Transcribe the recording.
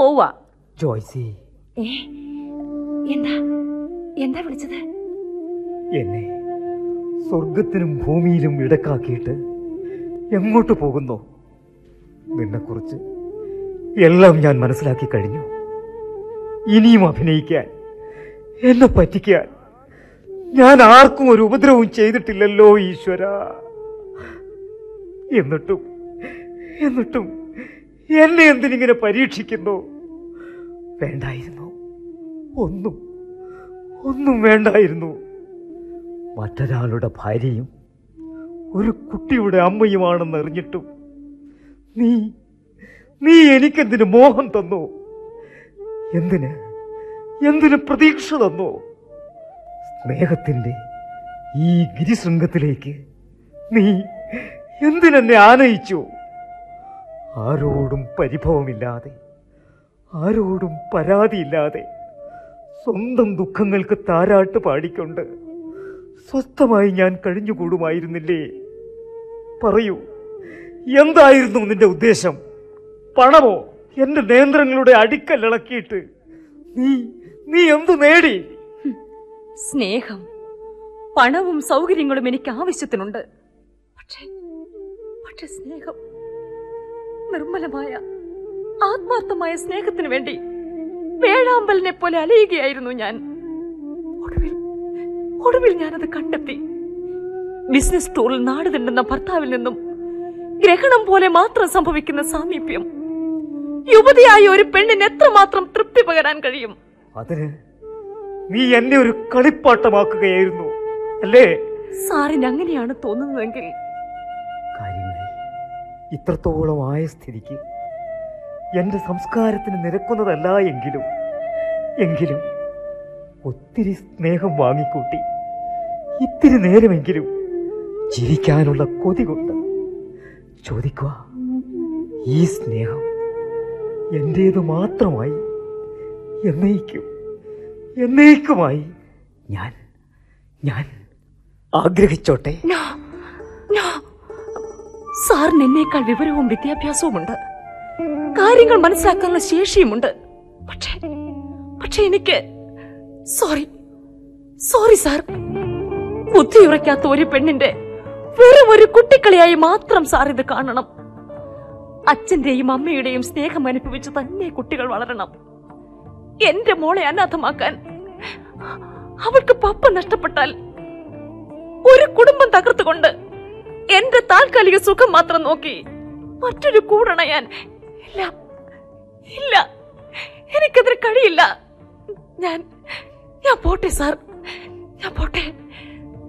പോവുക ജോയ്സി ഏ എന്താ എന്താ വിളിച്ചത് എന്നെ സ്വർഗത്തിനും ഭൂമിയിലും ഇടക്കാക്കിയിട്ട് എങ്ങോട്ട് പോകുന്നു നിന്നെക്കുറിച്ച് എല്ലാം ഞാൻ മനസ്സിലാക്കി കഴിഞ്ഞു ഇനിയും അഭിനയിക്കാൻ എന്നെ പറ്റിക്കാൻ ഞാൻ ആർക്കും ഒരു ഉപദ്രവവും ചെയ്തിട്ടില്ലല്ലോ ഈശ്വര എന്നിട്ടും എന്നിട്ടും എന്നെ എന്തിനിങ്ങനെ പരീക്ഷിക്കുന്നു വേണ്ടായിരുന്നു ഒന്നും ഒന്നും വേണ്ടായിരുന്നു മറ്റൊരാളുടെ ഭാര്യയും ഒരു കുട്ടിയുടെ അമ്മയുമാണെന്ന് അറിഞ്ഞിട്ടും നീ നീ എനിക്കെന്തിന് മോഹം തന്നു എന്തിന് എന്തിന് പ്രതീക്ഷ തന്നു സ്നേഹത്തിന്റെ ഈ ഗിരിശൃംഗത്തിലേക്ക് നീ എന്തിനെന്നെ ആനയിച്ചു ആരോടും പരിഭവമില്ലാതെ ആരോടും പരാതിയില്ലാതെ സ്വന്തം ദുഃഖങ്ങൾക്ക് താരാട്ട് പാടിക്കൊണ്ട് സ്വസ്ഥമായി ഞാൻ കഴിഞ്ഞുകൂടുമായിരുന്നില്ലേ പറയൂ എന്തായിരുന്നു നിന്റെ ഉദ്ദേശം പണമോ എന്റെ നേന്ത്രങ്ങളുടെ അടിക്കല്ലിളക്കിയിട്ട് നീ നീ എന്തു നേടി സ്നേഹം പണവും സൗകര്യങ്ങളും എനിക്ക് ആവശ്യത്തിനുണ്ട് പക്ഷേ പക്ഷെ സ്നേഹം നിർമ്മലമായ ആത്മാർത്ഥമായ സ്നേഹത്തിന് വേണ്ടി വേഴാമ്പലിനെ പോലെ അലയുകയായിരുന്നു ഞാൻ ഒടുവിൽ ഒടുവിൽ ഞാനത് കണ്ടെത്തി ബിസിനസ് ടൂറിൽ നാട് തിണ്ടുന്ന ഭർത്താവിൽ നിന്നും ഗ്രഹണം പോലെ മാത്രം സംഭവിക്കുന്ന സാമീപ്യം യുവതിയായ ഒരു പെണ്ണിന് എത്രമാത്രം തൃപ്തി പകരാൻ കഴിയും അതിന് നീ എന്നെ ഒരു കളിപ്പാട്ടമാക്കുകയായിരുന്നു അല്ലേ സാറിന് അങ്ങനെയാണ് തോന്നുന്നതെങ്കിൽ കാര്യങ്ങൾ ഇത്രത്തോളം ആയ സ്ഥിതിക്ക് എന്റെ സംസ്കാരത്തിന് നിരക്കുന്നതല്ല എങ്കിലും എങ്കിലും ഒത്തിരി സ്നേഹം വാങ്ങിക്കൂട്ടി ഇത്തിരി നേരമെങ്കിലും ജീവിക്കാനുള്ള കൊതി കൊണ്ട് ചോദിക്കുക ഈ സ്നേഹം എന്റേത് മാത്രമായി എന്നേക്കും എന്നേക്കുമായി ഞാൻ ഞാൻ ആഗ്രഹിച്ചോട്ടെ നോ, നോ. സാറിന് എന്നേക്കാൾ വിവരവും വിദ്യാഭ്യാസവുമുണ്ട് കാര്യങ്ങൾ മനസ്സിലാക്കാനുള്ള ശേഷിയുമുണ്ട് പക്ഷേ പക്ഷെ എനിക്ക് സോറി സോറി സാർ ബുദ്ധിയുറയ്ക്കാത്ത ഒരു പെണ്ണിന്റെ വെറും ഒരു കുട്ടിക്കളിയായി മാത്രം സാർ ഇത് കാണണം അച്ഛന്റെയും അമ്മയുടെയും സ്നേഹം അനുഭവിച്ച് തന്നെ കുട്ടികൾ വളരണം എന്റെ മോളെ അനാഥമാക്കാൻ അവൾക്ക് പപ്പ നഷ്ടപ്പെട്ടാൽ ഒരു കുടുംബം തകർത്തുകൊണ്ട് എന്റെ താൽക്കാലിക സുഖം മാത്രം നോക്കി മറ്റൊരു കൂടണയാൻ ഇല്ല ഇല്ല എനിക്കതിന് കഴിയില്ല ഞാൻ ഞാൻ പോട്ടെ സാർ ഞാൻ പോട്ടെ